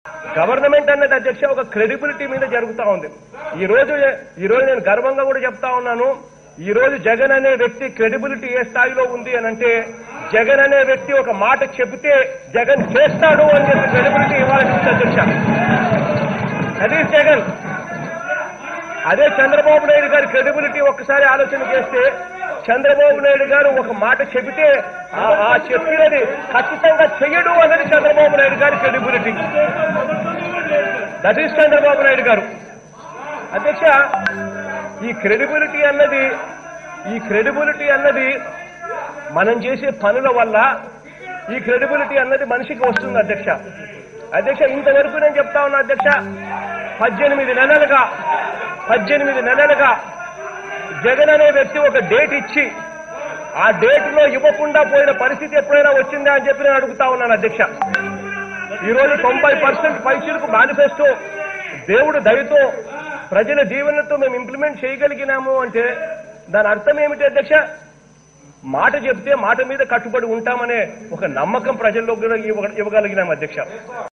government అన్నది అధ్యక్ష ఒక క్రెడిబిలిటీ మీద జరుగుతా ఉంది ఈ రోజు ఈ రోజు నేను గర్వంగా కూడా చెప్తా ఉన్నాను ఈ రోజు జగన్ అనే వ్యక్తి క్రెడిబిలిటీ ఏ స్థాయిలో ఉంది అని అంటే జగన్ అనే వ్యక్తి ఒక మాట చెబితే జగన్ చేస్తాడు అని చెప్పి క్రెడిబిలిటీ ఇవ్వాలని ఉంది అధ్యక్ష అది జగన్ అదే చంద్రబాబు నాయుడు గారి క్రెడిబిలిటీ ఒక్కసారి ఆలోచన చేస్తే చంద్రబాబు నాయుడు గారు ఒక మాట చెబితే ఆ- ఆ చెప్పినది ఖచ్చితంగా చెయ్యడు అన్నది చంద్రబాబు నాయుడు గారి credibility that is Chandrababu Naidu గారు అధ్యక్ష ఈ క్రెడిబిలిటీ అన్నది ఈ క్రెడిబిలిటీ అన్నది మనం చేసే పనుల వల్ల ఈ క్రెడిబిలిటీ అన్నది మనిషికి వస్తుంది అధ్యక్ష అధ్యక్ష ఇంతవరకు నేను చెప్తా ఉన్నా అధ్యక్ష పద్దెనిమిది నెలలుగా పద్దెనిమిది నెలలుగా జగన్ అనే వ్యక్తి ఒక డేట్ ఇచ్చి ఆ డేట్ లో ఇవ్వకుండా పోయిన పరిస్థితి ఎప్పుడైనా వచ్చిందా అని చెప్పి నేను అడుగుతా ఉన్నాను అధ్యక్ష ఈ రోజు తొంభై పర్సెంట్ పైసలకు మేనిఫెస్టో దేవుడు దయతో ప్రజల దీవెనతో మేము ఇంప్లిమెంట్ చేయగలిగినాము అంటే దాని అర్థం ఏమిటి అధ్యక్ష మాట చెప్తే మాట మీద కట్టుబడి ఉంటామనే ఒక నమ్మకం ప్రజల్లో కూడా ఇవ్వ- ఇవ్వగలిగినాం అధ్యక్ష